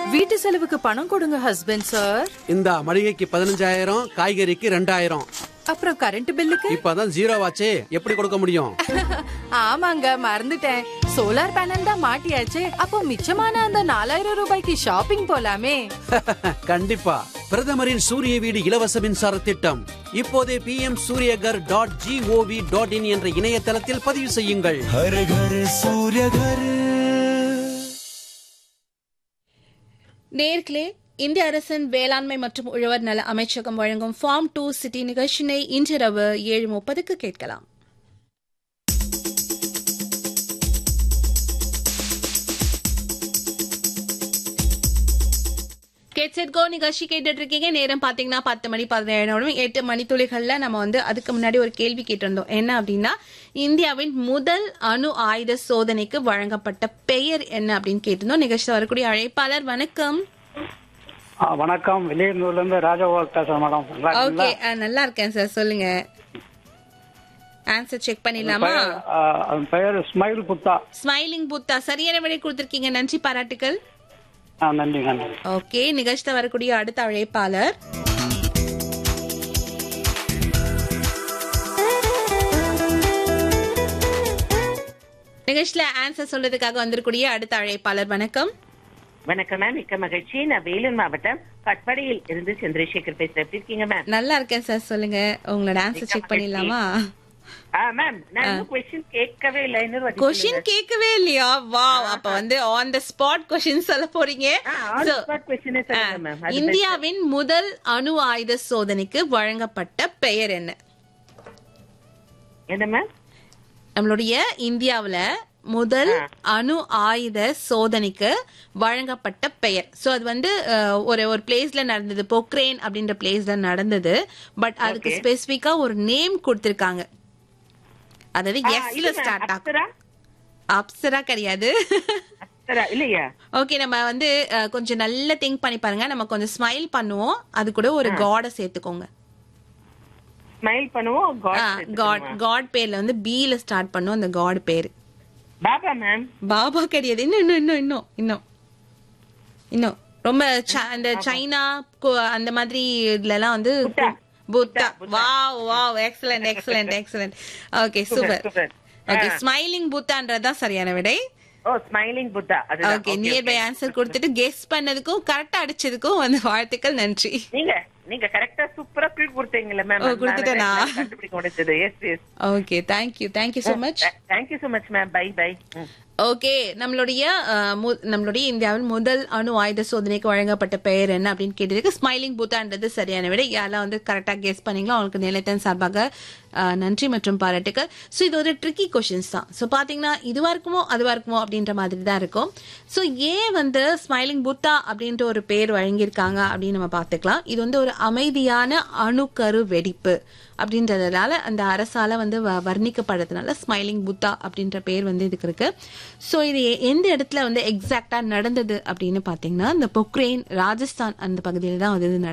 வீட்டு செலவுக்கு பணம் கொடுங்க ஹஸ்பண்ட் சார் இந்த மளிகைக்கு பதினஞ்சாயிரம் காய்கறிக்கு ரெண்டாயிரம் அப்புறம் கரண்ட் பில்லுக்கு இப்பதான் ஜீரோ ஆச்சே எப்படி கொடுக்க முடியும் ஆமாங்க மறந்துட்டேன் சோலார் பேனல் தான் மாட்டியாச்சே அப்போ மிச்சமான அந்த நாலாயிரம் ரூபாய்க்கு ஷாப்பிங் போலாமே கண்டிப்பா பிரதமரின் சூரிய வீடு இலவச மின்சார திட்டம் இப்போதே P M Suryaghar dot G O V dot in என்ற இணையதளத்தில் பதிவு செய்யுங்கள் हर घर सूर्य घर நேர்களே இந்திய அரசின் வேளாண்மை மற்றும் உழவர் நல அமைச்சகம் வழங்கும் ஃபார்ம் டூ சிட்டி நிகழ்ச்சினை இன்றிரவு ஏழு முப்பதுக்கு கேட்கலாம் கேட்செட் கோ நிகழ்ச்சி கேட்டுட்டு இருக்கீங்க நேரம் பாத்தீங்கன்னா பத்து மணி பதினேழு நிமிடம் எட்டு மணி துளிகள்ல நம்ம வந்து அதுக்கு முன்னாடி ஒரு கேள்வி கேட்டிருந்தோம் என்ன அப்படின்னா இந்தியாவின் முதல் அணு ஆயுத சோதனைக்கு வழங்கப்பட்ட பெயர் என்ன அப்படின்னு கேட்டிருந்தோம் நிகழ்ச்சியில் வரக்கூடிய அழைப்பாளர் வணக்கம் ஆ, வணக்கம் வெளியூர்ல இருந்து ராஜகோபால் பேசுறேன் மேடம் நல்லா ஓகே இருக்கீங்களா? நல்லா இருக்கேன் சார் சொல்லுங்க ஆன்சர் செக் பண்ணிடலாமா பெயர், ஆ, அவன் பெயர் ஸ்மைல் புத்தா ஸ்மைலிங் புத்தா சரியான விடை கொடுத்திருக்கீங்க நன்றி பாராட்டுக்கள் ஆ, நன்றி நன்றி ஓகே நிகழ்ச்சியில் வரக்கூடிய அடுத்த அழைப்பாளர் நிகழ்ச்சியில ஆன்சர் சொல்றதுக்காக வந்திருக்கூடிய அடுத்த அழைப்பாளர் வணக்கம் வணக்கம் மேம் மிக்க மகிழ்ச்சி நான் வேலூர் மாவட்டம் கட்படியில் இருந்து சந்திரசேகர் பேசுறேன் எப்படி இருக்கீங்க மேம் நல்லா இருக்கேன் சார் சொல்லுங்க உங்களோட ஆன்சர் செக் பண்ணிடலாமா ஆ மேம் நான் இன்னும் கொஸ்டின் கேட்கவே இல்லை இன்னொரு வாட்டி கொஷின் சொல்லுங்க. கேட்கவே இல்லையா வா அப்ப வந்து ஆன் த ஸ்பாட் கொஷின் சொல்ல போறீங்க ஆ, on So, spot question ஏ சொல்லுங்க மேம் அது இந்தியாவின் முதல் அணு ஆயுத சோதனைக்கு வழங்கப்பட்ட பெயர் என்ன best. என்ன மேம் நம்மளுடைய இந்தியாவுல முதல் அணு ஆயுத சோதனைக்கு வழங்கப்பட்ட பெயர் சோ அது வந்து அஹ், ஒரு ஒரு பிளேஸ்ல நடந்தது பொக்ரேன் அப்படின்ற பிளேஸ்ல நடந்தது பட் அதுக்கு ஸ்பெசிபிக்கா ஒரு நேம் கொடுத்திருக்காங்க அதாவது ஆ, எஸ்ல இது ma'am, ஸ்டார்ட் ஆகும் அப்சரா அப்சரா கிடையாது அப்சரா இல்லையா ஓகே நம்ம வந்து அஹ், கொஞ்சம் நல்லா திங்க் பண்ணி பாருங்க நம்ம கொஞ்சம் ஸ்மைல் பண்ணுவோம் அது கூட ஒரு காட சேர்த்துக்கோங்க ஸ்மைல் பண்ணுவோம் God காட் சேர்த்துக்கணுமா? காட் பேர்ல வந்து பீல ஸ்டார்ட் பண்ணும் அந்த காட் பேரு பாபா மேம் பாபா கிடையாது இன்னும் இன்னும் இன்னும் இன்னும் இன்னும் இன்னும் ரொம்ப ச- அந்த சைனா கு- அந்த மாதிரி இதுலலாம் வந்து Buddha. Buddha Buddha. Wow wow excellent excellent excellent okay super super. Okay smiling புத்தான்றதுதான் சரியான விடை ஓ ஸ்மைலிங் புத்தா அதுதான். Okay Okay, near by okay. Answer கொடுத்துட்டு கெஸ் பண்ணதுக்கும் கரெக்டா அடிச்சதுக்கும் வந்து வாழ்த்துக்கள் நன்றி நீங்க நீங்க கரெக்டா சூப்பரா கிளிக் கொடுத்தீங்கல்ல மேம் ஓ, கொடுத்துட்டேனா? கண்டுபிடிக்க முடிச்சது yes yes okay thank you thank you so much thank you so much ma'am bye bye okay நம்மளுடைய அஹ், மு- நம்மளுடைய இந்தியாவின் முதல் அணு ஆயுத சோதனைக்கு வழங்கப்பட்ட பெயர் என்ன அப்படின்னு கேட்டதுக்கு ஸ்மைலிங் பூத்தான்றது சரியான விட யாரெல்லாம் வந்து கரெக்டா கெஸ் பண்ணீங்களோ அவங்களுக்கு நிலையத்தின் சார்பாக அஹ், நன்றி மற்றும் பாராட்டுக்கள் ஸோ இது ஒரு ட்ரிக்கி கொஷின்ஸ் தான் ஸோ பாத்தீங்கன்னா இதுவா இருக்குமோ அதுவா இருக்குமோ அப்படின்ற மாதிரி தான் இருக்கும் ஸோ ஏன் வந்து ஸ்மைலிங் புத்தா அப்படின்ற ஒரு பேர் வழங்கியிருக்காங்க அப்படின்னு நம்ம பார்த்துக்கலாம் இது வந்து ஒரு அமைதியான அணுக்கரு வெடிப்பு அப்படின்றதுனால அந்த அரசால வந்து வ- வர்ணிக்கப்படுறதுனால ஸ்மைலிங் புத்தா அப்படின்ற பேர் வந்து இதுக்கு இருக்கு ஸோ இது எ- எந்த இடத்துல வந்து எக்ஸாக்டா நடந்தது அப்படின்னு பாத்தீங்கன்னா இந்த பொக்ரேன் ராஜஸ்தான் அந்த பகுதியில் தான் வந்து இது